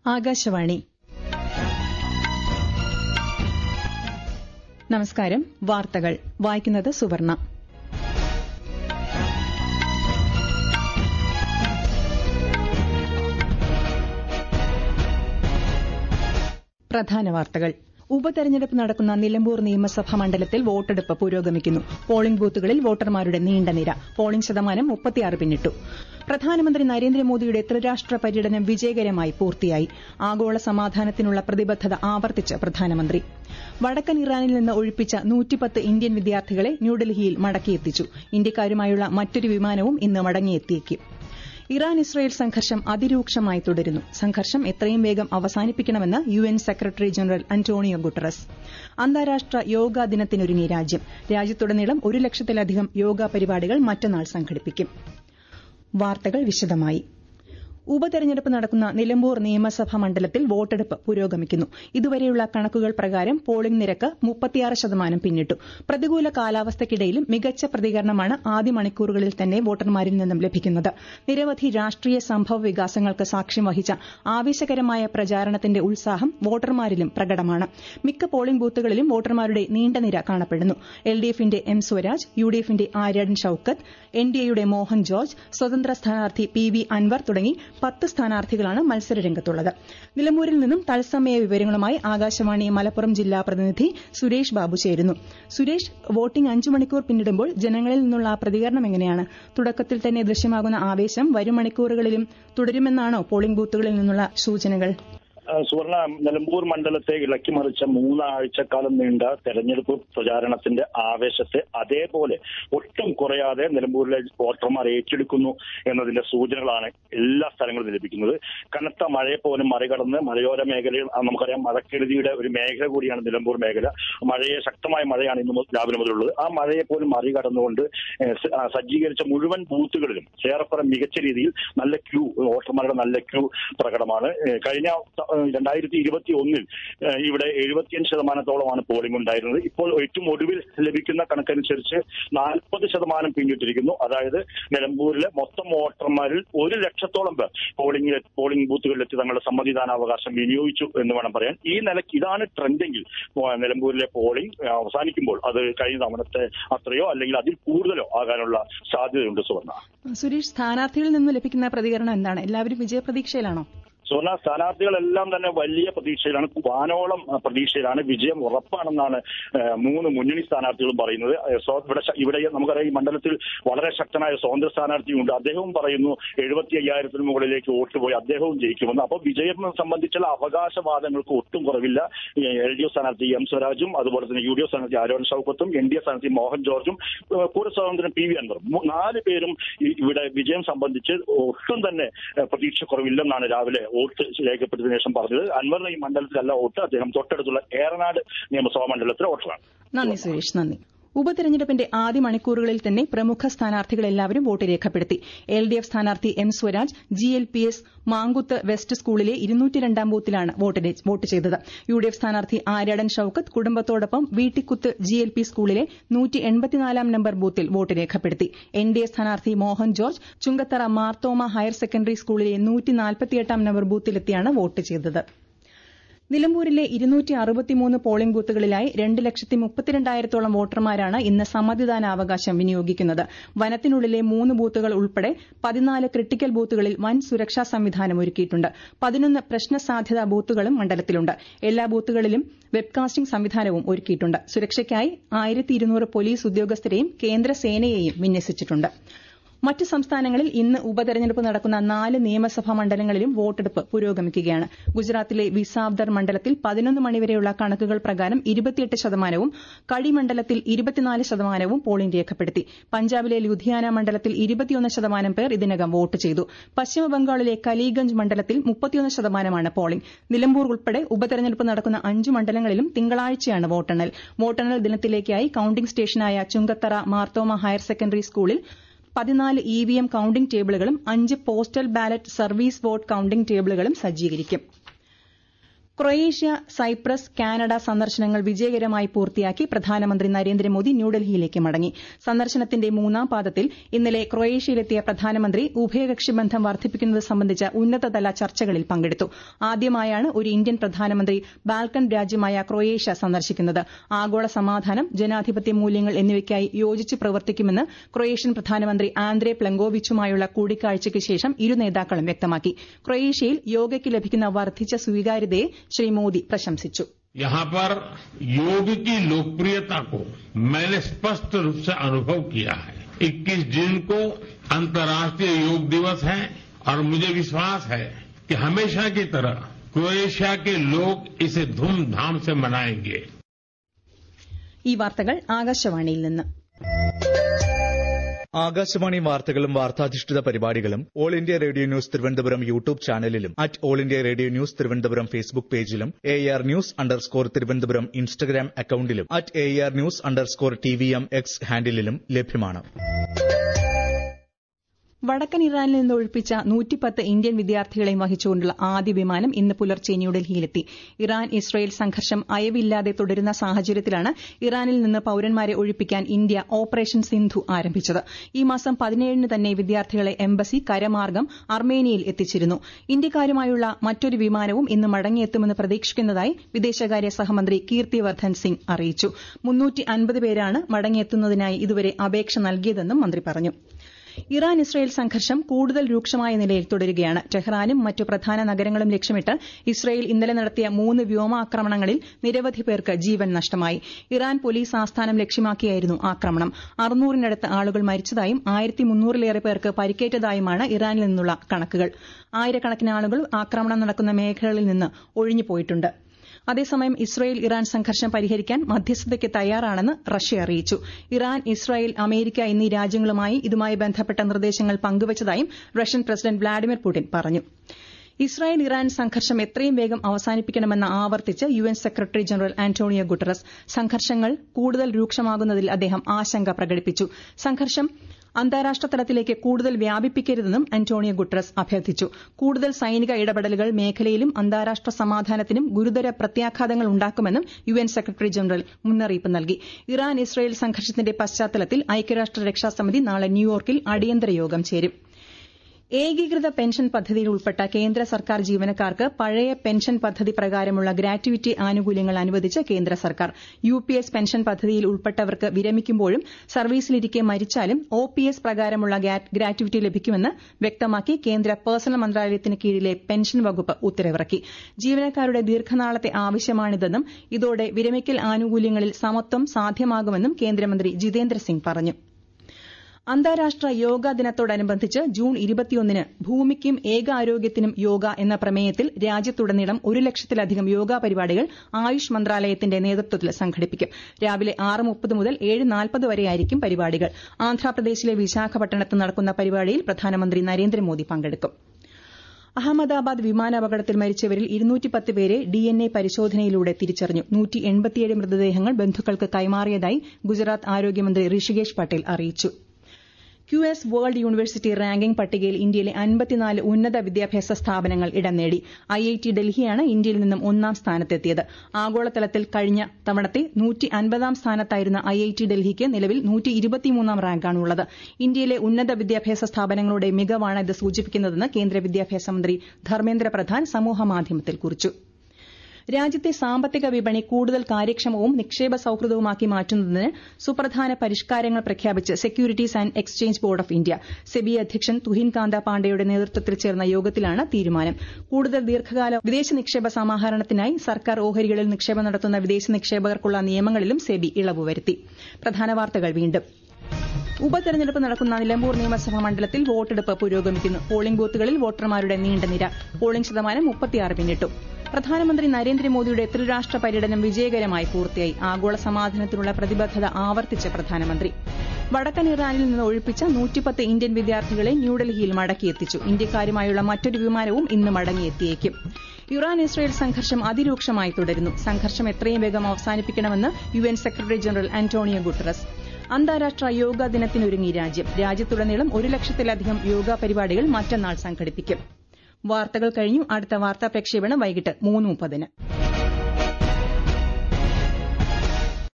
ആകാശവാണി നമസ്കാരം വാർത്തകൾ വായിക്കുന്നത് സുവർണ പ്രധാന വാർത്തകൾ ഉപതെരഞ്ഞെടുപ്പ് നടക്കുന്ന നിലമ്പൂർ നിയമസഭാ മണ്ഡലത്തിൽ വോട്ടെടുപ്പ് പുരോഗമിക്കുന്നു പോളിംഗ് ബൂത്തുകളിൽ വോട്ടർമാരുടെ നീണ്ട നിര പോളിംഗ് ശതമാനം മുപ്പത്തിയാറ് പിന്നിട്ടു പ്രധാനമന്ത്രി നരേന്ദ്രമോദിയുടെ ത്രിരാഷ്ട്ര പര്യടനം വിജയകരമായി പൂർത്തിയായി ആഗോള സമാധാനത്തിനുള്ള പ്രതിബദ്ധത ആവർത്തിച്ച് പ്രധാനമന്ത്രി വടക്കൻ ഇറാനിൽ നിന്ന് ഒഴിപ്പിച്ച നൂറ്റിപ്പത്ത് ഇന്ത്യൻ വിദ്യാർത്ഥികളെ ന്യൂഡൽഹിയിൽ മടക്കിയെത്തിച്ചു ഇന്ത്യക്കാരുമായുള്ള മറ്റൊരു വിമാനവും ഇന്ന് മടങ്ങിയെത്തിയേക്കും ഇറാൻ ഇസ്രയേൽ സംഘർഷം അതിരൂക്ഷമായി തുടരുന്നു സംഘർഷം എത്രയും വേഗം അവസാനിപ്പിക്കണമെന്ന് U N secretary general Antonio Guterres അന്താരാഷ്ട്ര യോഗാ ദിനത്തിനൊരുങ്ങി രാജ്യം രാജ്യത്തുടനീളം ഒരു ലക്ഷത്തിലധികം യോഗാ പരിപാടികൾ മറ്റന്നാൾ സംഘടിപ്പിക്കും വാർത്തകൾ വിശദമായി ഉപതെരഞ്ഞെടുപ്പ് നടക്കുന്ന നിലമ്പൂർ നിയമസഭാ മണ്ഡലത്തിൽ വോട്ടെടുപ്പ് പുരോഗമിക്കുന്നു ഇതുവരെയുള്ള കണക്കുകൾ പ്രകാരം പോളിംഗ് നിരക്ക് മുപ്പത്തിയാറ് ശതമാനം പിന്നിട്ടു പ്രതികൂല കാലാവസ്ഥയ്ക്കിടയിലും മികച്ച പ്രതികരണമാണ് ആദ്യ മണിക്കൂറുകളിൽ തന്നെ വോട്ടർമാരിൽ നിന്നും ലഭിക്കുന്നത് നിരവധി രാഷ്ട്രീയ സംഭവ വികാസങ്ങൾക്ക് സാക്ഷ്യം വഹിച്ച ആവേശകരമായ പ്രചാരണത്തിന്റെ ഉത്സാഹം വോട്ടർമാരിലും പ്രകടമാണ് മിക്ക പോളിംഗ് ബൂത്തുകളിലും വോട്ടർമാരുടെ നീണ്ട നിര കാണപ്പെടുന്നു എൽ ഡി എഫിന്റെ എം സ്വരാജ് യു ഡി എഫിന്റെ ആര്യാടൻ ഷൌക്കത്ത് എൻ ഡി എയുടെ മോഹൻ ജോർജ് സ്വതന്ത്ര സ്ഥാനാർത്ഥി പി വി അൻവർ തുടങ്ങി പത്ത് സ്ഥാനാർത്ഥികളാണ് മത്സരരംഗത്തുള്ളത് നിലമ്പൂരിൽ നിന്നും തത്സമയ വിവരങ്ങളുമായി ആകാശവാണി മലപ്പുറം ജില്ലാ പ്രതിനിധി സുരേഷ് ബാബു ചേരുന്നു സുരേഷ് വോട്ടിംഗ് അഞ്ചു മണിക്കൂർ പിന്നിടുമ്പോൾ ജനങ്ങളിൽ നിന്നുള്ള പ്രതികരണം എങ്ങനെയാണ് തുടക്കത്തിൽ തന്നെ ദൃശ്യമാകുന്ന ആവേശം വരും മണിക്കൂറുകളിലും തുടരുമെന്നാണോ പോളിംഗ് ബൂത്തുകളിൽ നിന്നുള്ള സൂചനകൾ സുവർണ നിലമ്പൂർ മണ്ഡലത്തെ ഇളക്കിമറിച്ച മൂന്നാഴ്ചക്കാലം നീണ്ട തെരഞ്ഞെടുപ്പ് പ്രചാരണത്തിന്റെ ആവേശത്തെ അതേപോലെ ഒട്ടും കുറയാതെ നിലമ്പൂരിലെ വോട്ടർമാർ ഏറ്റെടുക്കുന്നു എന്നതിന്റെ സൂചനകളാണ് എല്ലാ സ്ഥലങ്ങളിലും ലഭിക്കുന്നത് കനത്ത മഴയെ പോലും മറികടന്ന് മലയോര മേഖലയിൽ നമുക്കറിയാം മഴക്കെടുതിയുടെ ഒരു മേഖല കൂടിയാണ് നിലമ്പൂർ മേഖല മഴയെ ശക്തമായ മഴയാണ് ഇന്ന് രാവിലെ മുതലുള്ളത് ആ മഴയെ പോലും മറികടന്നുകൊണ്ട് സജ്ജീകരിച്ച മുഴുവൻ ബൂത്തുകളിലും ഏറെക്കുറെ മികച്ച രീതിയിൽ നല്ല ക്യൂ വോട്ടർമാരുടെ നല്ല ക്യൂ പ്രകടമാണ് കഴിഞ്ഞ രണ്ടായിരത്തി ഇരുപത്തി ഒന്നിൽ ഇവിടെ എഴുപത്തിയഞ്ച് ശതമാനത്തോളമാണ് പോളിംഗ് ഉണ്ടായിരുന്നത് ഇപ്പോൾ ഏറ്റവും ഒടുവിൽ ലഭിക്കുന്ന കണക്കനുസരിച്ച് നാൽപ്പത് ശതമാനം പിന്നിട്ടിരിക്കുന്നു അതായത് നിലമ്പൂരിലെ മൊത്തം വോട്ടർമാരിൽ ഒരു ലക്ഷത്തോളം പേർ പോളിംഗ് പോളിംഗ് ബൂത്തുകളിലെത്തി തങ്ങളുടെ സമ്മതിദാനാവകാശം വിനിയോഗിച്ചു എന്ന് വേണം പറയാൻ ഈ നിലയ്ക്ക് ഇതാണ് ട്രെൻഡെങ്കിൽ നിലമ്പൂരിലെ പോളിംഗ് അവസാനിക്കുമ്പോൾ അത് കഴിഞ്ഞ തവണത്തെ അത്രയോ അല്ലെങ്കിൽ അതിൽ കൂടുതലോ ആകാനുള്ള സാധ്യതയുണ്ട് സുവർണ സുരേഷ് സ്ഥാനാർത്ഥികളിൽ നിന്ന് ലഭിക്കുന്ന പ്രതികരണം എന്താണ് എല്ലാവരും വിജയപ്രതീക്ഷയിലാണോ സുവർണ സ്ഥാനാർത്ഥികളെല്ലാം തന്നെ വലിയ പ്രതീക്ഷയിലാണ് വാനോളം പ്രതീക്ഷയിലാണ് വിജയം ഉറപ്പാണെന്നാണ് മൂന്ന് മുന്നണി സ്ഥാനാർത്ഥികളും പറയുന്നത് ഇവിടെ ഇവിടെ നമുക്കറിയാം ഈ മണ്ഡലത്തിൽ വളരെ ശക്തനായ സ്വതന്ത്ര സ്ഥാനാർത്ഥിയുണ്ട് അദ്ദേഹവും പറയുന്നു എഴുപത്തി അയ്യായിരത്തിന് മുകളിലേക്ക് വോട്ട് പോയി അദ്ദേഹവും ജയിക്കുമെന്ന് അപ്പോൾ വിജയം സംബന്ധിച്ചുള്ള അവകാശവാദങ്ങൾക്ക് ഒട്ടും കുറവില്ല എൽ ഡി എഫ് സ്ഥാനാർത്ഥി എം സ്വരാജും അതുപോലെ തന്നെ യു ഡി എഫ് സ്ഥാനാർത്ഥി ആരോൺ ഷൌക്കത്തും എൻ ഡി എഫ് സ്ഥാനാർത്ഥി മോഹൻ ജോർജും കൂടെ സ്വതന്ത്രൻ പി വി അൻവറും നാല് പേരും ഇവിടെ വിജയം സംബന്ധിച്ച് ഒട്ടും തന്നെ പ്രതീക്ഷ കുറവില്ലെന്നാണ് രാവിലെ വോട്ട് രേഖപ്പെടുത്തിയതിനു ശേഷം പറഞ്ഞത് അൻവറിന് ഈ മണ്ഡലത്തിലല്ല വോട്ട് അദ്ദേഹം തൊട്ടടുത്തുള്ള ഏറനാട് നിയമസഭാ മണ്ഡലത്തിലെ വോട്ടറാണ് നന്ദി സുരേഷ് നന്ദി ഉപതെരഞ്ഞെടുപ്പിന്റെ ആദ്യ മണിക്കൂറുകളിൽ തന്നെ പ്രമുഖ സ്ഥാനാർത്ഥികൾ എല്ലാവരും വോട്ട് രേഖപ്പെടുത്തി എൽ ഡി എഫ് സ്ഥാനാർത്ഥി M Swaraj G L P S Mankuth west സ്കൂളിലെ ഇരുന്നൂറ്റിരണ്ടാം ബൂത്തിലാണ് വോട്ട് ചെയ്തത് യു ഡി എഫ് സ്ഥാനാർത്ഥി ആര്യാടൻ ഷൌക്കത്ത് കുടുംബത്തോടൊപ്പം വീട്ടിക്കുത്ത് ജി എൽ പി സ്കൂളിലെ നൂറ്റി എൺപത്തിനാലാം നമ്പർ ബൂത്തിൽ വോട്ട് രേഖപ്പെടുത്തി എൻ ഡി എ സ്ഥാനാർത്ഥി മോഹൻ ജോർജ് ചുങ്കത്തറ മാർത്തോമ ഹയർ സെക്കൻഡറി സ്കൂളിലെ നൂറ്റി നാൽപ്പത്തിയെട്ടാം നമ്പർ ബൂത്തിലെത്തിയാണ് വോട്ട് ചെയ്തത് നിലമ്പൂരിലെ ഇരുന്നൂറ്റി അറുപത്തിമൂന്ന് പോളിംഗ് ബൂത്തുകളിലായി രണ്ട് ലക്ഷത്തി മുപ്പത്തിരണ്ടായിരത്തോളം വോട്ടർമാരാണ് ഇന്ന് സമ്മതിദാനാവകാശം വിനിയോഗിക്കുന്നത് വനത്തിനുള്ളിലെ മൂന്ന് ബൂത്തുകൾ ഉൾപ്പെടെ പതിനാല് ക്രിട്ടിക്കൽ ബൂത്തുകളിൽ വൻ സുരക്ഷാ സംവിധാനം ഒരുക്കിയിട്ടുണ്ട് പതിനൊന്ന് പ്രശ്നസാധ്യതാ ബൂത്തുകളും മണ്ഡലത്തിലുണ്ട് എല്ലാ ബൂത്തുകളിലും വെബ്കാസ്റ്റിംഗ് സംവിധാനവും ഒരുക്കിയിട്ടുണ്ട് സുരക്ഷയ്ക്കായി ആയിരത്തി ഇരുന്നൂറ് പോലീസ് ഉദ്യോഗസ്ഥരെയും കേന്ദ്രസേനയെയും വിന്യസിച്ചിട്ടുണ്ട് മറ്റ് സംസ്ഥാനങ്ങളിൽ ഇന്ന് ഉപതെരഞ്ഞെടുപ്പ് നടക്കുന്ന നാല് നിയമസഭാ മണ്ഡലങ്ങളിലും വോട്ടെടുപ്പ് പുരോഗമിക്കുകയാണ് ഗുജറാത്തിലെ വിസാവ്ദർ മണ്ഡലത്തിൽ പതിനൊന്ന് മണിവരെയുള്ള കണക്കുകൾ പ്രകാരം ഇരുപത്തിയെട്ട് ശതമാനവും കടി മണ്ഡലത്തിൽ ഇരുപത്തിനാല് ശതമാനവും പോളിംഗ് രേഖപ്പെടുത്തി പഞ്ചാബിലെ ലുധിയാന മണ്ഡലത്തിൽ ഇരുപത്തിയൊന്ന് ശതമാനം പേർ ഇതിനകം വോട്ട് ചെയ്തു പശ്ചിമബംഗാളിലെ കലീഗഞ്ച് മണ്ഡലത്തിൽ മുപ്പത്തിയൊന്ന് ശതമാനമാണ് പോളിംഗ് നിലമ്പൂർ ഉൾപ്പെടെ ഉപതെരഞ്ഞെടുപ്പ് നടക്കുന്ന അഞ്ച് മണ്ഡലങ്ങളിലും തിങ്കളാഴ്ചയാണ് വോട്ടെണ്ണൽ വോട്ടെണ്ണൽ ദിനത്തിലേക്കായി കൌണ്ടിംഗ് സ്റ്റേഷനായ ചുങ്കത്തറ മാർത്തോമ ഹയർ സെക്കൻഡറി സ്കൂളിൽ പതിനാല് ഇ വി എം കൌണ്ടിംഗ് ടേബിളുകളും അഞ്ച് postal ballot service vote counting ടേബിളുകളും സജ്ജീകരിക്കും ക്രൊയേഷ്യ സൈപ്രസ് കാനഡ സന്ദർശനങ്ങൾ വിജയകരമായി പൂർത്തിയാക്കി പ്രധാനമന്ത്രി നരേന്ദ്രമോദി ന്യൂഡൽഹിയിലേക്ക് മടങ്ങി സന്ദർശനത്തിന്റെ മൂന്നാം പാദത്തിൽ ഇന്നലെ ക്രൊയേഷ്യയിലെത്തിയ പ്രധാനമന്ത്രി ഉഭയകക്ഷി ബന്ധം വർദ്ധിപ്പിക്കുന്നത് സംബന്ധിച്ച ഉന്നതതല ചർച്ചകളിൽ പങ്കെടുത്തു ആദ്യമായാണ് ഒരു ഇന്ത്യൻ പ്രധാനമന്ത്രി ബാൽക്കൺ രാജ്യമായ ക്രൊയേഷ്യ സന്ദർശിക്കുന്നത് ആഗോള സമാധാനം ജനാധിപത്യ മൂല്യങ്ങൾ എന്നിവയ്ക്കായി യോജിച്ച് പ്രവർത്തിക്കുമെന്ന് ക്രൊയേഷ്യൻ പ്രധാനമന്ത്രി ആന്ദ്രേ പ്ലങ്കോവിച്ചുമായുള്ള കൂടിക്കാഴ്ചയ്ക്ക് ശേഷം ഇരു നേതാക്കളും വ്യക്തമാക്കി ക്രൊയേഷ്യയിൽ യോഗയ്ക്ക് ലഭിക്കുന്ന വർദ്ധിച്ച സ്വീകാര്യതയെ श्री मोदी प्रशंसिച്ചു यहां पर योग की लोकप्रियता को मैंने स्पष्ट रूप से अनुभव किया है 21 जून को अंतर्राष्ट्रीय योग दिवस है और मुझे विश्वास है कि हमेशा की तरह क्रोएशिया के लोग इसे धूमधाम से मनाएंगे ഈ വാർത്തകൾ ആകാശവാണിയിൽ നിന്ന് ആകാശവാണി വാർത്തകളും വാർത്താധിഷ്ഠിത പരിപാടികളും all India radio news Thiruvananthapuram YouTube ചാനലിലും at all India radio news Thiruvananthapuram Facebook പേജിലും A R news underscore Thiruvananthapuram Instagram അക്കൌണ്ടിലും at A R news underscore T V M X ഹാൻഡിലും ലഭ്യമാണ് വടക്കൻ ഇറാനിൽ നിന്ന് ഒഴിപ്പിച്ച നൂറ്റിപ്പത്ത് ഇന്ത്യൻ വിദ്യാർത്ഥികളെയും വഹിച്ചുകൊണ്ടുള്ള ആദ്യ വിമാനം ഇന്ന് പുലർച്ചെ ന്യൂഡൽഹിയിലെത്തി ഇറാൻ ഇസ്രയേൽ സംഘർഷം അയവില്ലാതെ തുടരുന്ന സാഹചര്യത്തിലാണ് ഇറാനിൽ നിന്ന് പൌരന്മാരെ ഒഴിപ്പിക്കാൻ ഇന്ത്യ ഓപ്പറേഷൻ സിന്ധു ആരംഭിച്ചത് ഈ മാസം പതിനേഴിന് തന്നെ വിദ്യാർത്ഥികളെ എംബസി കരമാർഗം അർമേനിയയിൽ എത്തിച്ചിരുന്നു ഇന്ത്യക്കാരുമായുള്ള മറ്റൊരു വിമാനവും ഇന്ന് മടങ്ങിയെത്തുമെന്ന് പ്രതീക്ഷിക്കുന്നതായി വിദേശകാര്യ സഹമന്ത്രി കീർത്തിവർദ്ധൻ സിംഗ് അറിയിച്ചു പേരാണ് മടങ്ങിയെത്തുന്നതിനായി ഇതുവരെ അപേക്ഷ നൽകിയതെന്നും മന്ത്രി പറഞ്ഞു ഇറാൻ ഇസ്രയേൽ സംഘർഷം കൂടുതൽ രൂക്ഷമായ നിലയിൽ തുടരുകയാണ് ടെഹ്റാനും മറ്റു പ്രധാന നഗരങ്ങളും ലക്ഷ്യമിട്ട് ഇസ്രയേൽ ഇന്നലെ നടത്തിയ മൂന്ന് വ്യോമാക്രമണങ്ങളിൽ നിരവധി പേർക്ക് ജീവൻ നഷ്ടമായി ഇറാൻ പോലീസ് ആസ്ഥാനം ലക്ഷ്യമാക്കിയായിരുന്നു ആക്രമണം അറുന്നൂറിനടുത്ത് ആളുകൾ മരിച്ചതായും ആയിരത്തി മുന്നൂറിലേറെ പേർക്ക് പരിക്കേറ്റതായുമാണ് ഇറാനിൽ നിന്നുള്ള കണക്കുകൾ ആയിരക്കണക്കിന് ആളുകൾ ആക്രമണം നടക്കുന്ന മേഖലകളിൽ നിന്ന് ഒഴിഞ്ഞുപോയിട്ടുണ്ട് അതേസമയം ഇസ്രായേൽ ഇറാൻ സംഘർഷം പരിഹരിക്കാൻ മധ്യസ്ഥതയ്ക്ക് തയ്യാറാണെന്ന് റഷ്യ അറിയിച്ചു ഇറാൻ ഇസ്രായേൽ അമേരിക്ക എന്നീ രാജ്യങ്ങളുമായി ഇതുമായി ബന്ധപ്പെട്ട നിർദ്ദേശങ്ങൾ പങ്കുവച്ചതായും റഷ്യൻ പ്രസിഡന്റ് വ്ളാഡിമിർ പുടിൻ പറഞ്ഞു ഇസ്രായേൽ ഇറാൻ സംഘർഷം എത്രയും വേഗം അവസാനിപ്പിക്കണമെന്ന് ആവർത്തിച്ച് U N secretary general Antonio Guterres സംഘർഷങ്ങൾ കൂടുതൽ രൂക്ഷമാകുന്നതിൽ അദ്ദേഹം ആശങ്ക പ്രകടിപ്പിച്ചു സംഘർഷം അന്താരാഷ്ട്ര തലത്തിലേക്ക് കൂടുതൽ വ്യാപിപ്പിക്കരുതെന്നും അന്റോണിയോ ഗുട്ടറസ് അഭ്യർത്ഥിച്ചു കൂടുതൽ സൈനിക ഇടപെടലുകൾ മേഖലയിലും അന്താരാഷ്ട്ര സമാധാനത്തിനും ഗുരുതര പ്രത്യാഘാതങ്ങൾ ഉണ്ടാക്കുമെന്നും യു എൻ സെക്രട്ടറി ജനറൽ മുന്നറിയിപ്പ് നൽകി ഇറാൻ ഇസ്രായേൽ സംഘർഷത്തിന്റെ പശ്ചാത്തലത്തിൽ ഐക്യരാഷ്ട്ര രക്ഷാസമിതി നാളെ ന്യൂയോർക്കിൽ അടിയന്തര യോഗം ചേരും ഏകീകൃത പെൻഷൻ പദ്ധതിയിൽ ഉൾപ്പെട്ട കേന്ദ്ര സർക്കാർ ജീവനക്കാർക്ക് പഴയ പെൻഷൻ പദ്ധതി പ്രകാരമുള്ള ഗ്രാറ്റുവിറ്റി ആനുകൂല്യങ്ങൾ അനുവദിച്ച് കേന്ദ്ര സർക്കാർ യു പി എസ് പെൻഷൻ പദ്ധതിയിൽ ഉൾപ്പെട്ടവർക്ക് വിരമിക്കുമ്പോഴും സർവീസിലിരിക്കെ മരിച്ചാലും ഒ പി എസ് പ്രകാരമുള്ള ഗ്രാറ്റുവിറ്റി ലഭിക്കുമെന്ന് വ്യക്തമാക്കി കേന്ദ്ര പേഴ്സണൽ മന്ത്രാലയത്തിന് കീഴിലെ പെൻഷൻ വകുപ്പ് ഉത്തരവിറക്കി ജീവനക്കാരുടെ ദീർഘനാളത്തെ ആവശ്യമാണിതെന്നും ഇതോടെ വിരമിക്കൽ ആനുകൂല്യങ്ങളിൽ സമത്വം സാധ്യമാകുമെന്നും കേന്ദ്രമന്ത്രി ജിതേന്ദ്ര സിംഗ് പറഞ്ഞു അന്താരാഷ്ട്ര യോഗാ ദിനത്തോടനുബന്ധിച്ച് ജൂൺ ഇരുപത്തിയൊന്നിന് ഭൂമിക്കും ഏകാരോഗ്യത്തിനും യോഗ എന്ന പ്രമേയത്തിൽ രാജ്യത്തുടനീളം ഒരു ലക്ഷത്തിലധികം യോഗാ പരിപാടികൾ ആയുഷ് മന്ത്രാലയത്തിന്റെ നേതൃത്വത്തിൽ സംഘടിപ്പിക്കും രാവിലെ ആറ് മുപ്പത് മുതൽ ഏഴ് നാൽപ്പത് വരെയായിരിക്കും പരിപാടികൾ ആന്ധ്രാപ്രദേശിലെ വിശാഖപട്ടണത്ത് നടക്കുന്ന പരിപാടിയിൽ പ്രധാനമന്ത്രി നരേന്ദ്രമോദി പങ്കെടുക്കും അഹമ്മദാബാദ് വിമാനാപകടത്തിൽ മരിച്ചവരിൽ ഇരുന്നൂറ്റിപ്പത്ത് പേരെ ഡിഎൻഎ പരിശോധനയിലൂടെ തിരിച്ചറിഞ്ഞു നൂറ്റി എൺപത്തിയേഴ് മൃതദേഹങ്ങൾ ബന്ധുക്കൾക്ക് കൈമാറിയതായി ഗുജറാത്ത് ആരോഗ്യമന്ത്രി ഋഷികേഷ് പട്ടേൽ അറിയിച്ചു Q S world university ranking പട്ടികയിൽ ഇന്ത്യയിലെ അൻപത്തിനാല് ഉന്നത വിദ്യാഭ്യാസ സ്ഥാപനങ്ങൾ ഇടം നേടി ഐ ഐ ടി ഡൽഹിയാണ് ഇന്ത്യയിൽ നിന്നും ഒന്നാം സ്ഥാനത്തെത്തിയത് ആഗോളതലത്തിൽ കഴിഞ്ഞ തവണത്തെ നൂറ്റി അൻപതാം സ്ഥാനത്തായിരുന്ന ഐ ഐ ടി ഡൽഹിക്ക് നിലവിൽ നൂറ്റി ഇരുപത്തിമൂന്നാം റാങ്കാണുള്ളത് ഇന്ത്യയിലെ ഉന്നത വിദ്യാഭ്യാസ സ്ഥാപനങ്ങളുടെ മികവാണ് ഇത് സൂചിപ്പിക്കുന്നതെന്ന് കേന്ദ്ര വിദ്യാഭ്യാസ മന്ത്രി ധർമ്മേന്ദ്ര പ്രധാൻ സമൂഹമാധ്യമത്തിൽ കുറിച്ചു രാജ്യത്തെ സാമ്പത്തിക വിപണി കൂടുതൽ കാര്യക്ഷമവും നിക്ഷേപ സൌഹൃദവുമാക്കി മാറ്റുന്നതിന് സുപ്രധാന പരിഷ്കാരങ്ങൾ പ്രഖ്യാപിച്ച് securities and exchange board of India SEBI അധ്യക്ഷൻ തുഹിൻ കാന്ത പാണ്ഡെയുടെ നേതൃത്വത്തിൽ ചേർന്ന യോഗത്തിലാണ് തീരുമാനം കൂടുതൽ ദീർഘകാല വിദേശ നിക്ഷേപ സമാഹരണത്തിനായി സർക്കാർ ഓഹരികളിൽ നിക്ഷേപം നടത്തുന്ന വിദേശ നിക്ഷേപകർക്കുള്ള നിയമങ്ങളിലും സെബി ഇളവ് വരുത്തി പ്രധാന വാർത്തകൾ വീണ്ടും ഉപതെരഞ്ഞെടുപ്പ് നടക്കുന്ന നിലമ്പൂർ നിയമസഭാ മണ്ഡലത്തിൽ വോട്ടെടുപ്പ് പുരോഗമിക്കുന്നു പോളിംഗ് ബൂത്തുകളിൽ വോട്ടർമാരുടെ നീണ്ട നിര പോളിംഗ് ശതമാനം മുപ്പത്തിയാറ് പിന്നിട്ടു പ്രധാനമന്ത്രി നരേന്ദ്രമോദിയുടെ ത്രിരാഷ്ട്ര പര്യടനം വിജയകരമായി പൂർത്തിയായി ആഗോള സമാധാനത്തിനുള്ള പ്രതിബദ്ധത ആവർത്തിച്ച പ്രധാനമന്ത്രി വടക്കൻ ഇറാനിൽ നിന്ന് ഒഴിപ്പിച്ച നൂറ്റിപ്പത്ത് ഇന്ത്യൻ വിദ്യാർത്ഥികളെ ന്യൂഡൽഹിയിൽ മടക്കിയെത്തിച്ചു ഇന്ത്യക്കാരുമായുള്ള മറ്റൊരു വിമാനവും ഇന്ന് മടങ്ങിയെത്തിയേക്കും ഇറാൻ ഇസ്രയേൽ സംഘർഷം അതിരൂക്ഷമായി തുടരുന്നു സംഘർഷം എത്രയും വേഗം അവസാനിപ്പിക്കണമെന്ന് U N secretary general Antonio Guterres അന്താരാഷ്ട്ര യോഗാ ദിനത്തിനൊരുങ്ങി രാജ്യം രാജ്യത്തുടനീളം ഒരു ലക്ഷത്തിലധികം യോഗാ പരിപാടികൾ മറ്റന്നാൾ സംഘടിപ്പിക്കും വാർത്തകൾ കഴിഞ്ഞു അടുത്ത വാർത്താ പ്രക്ഷേപണം വൈകിട്ട് മൂന്ന് മുപ്പതിന്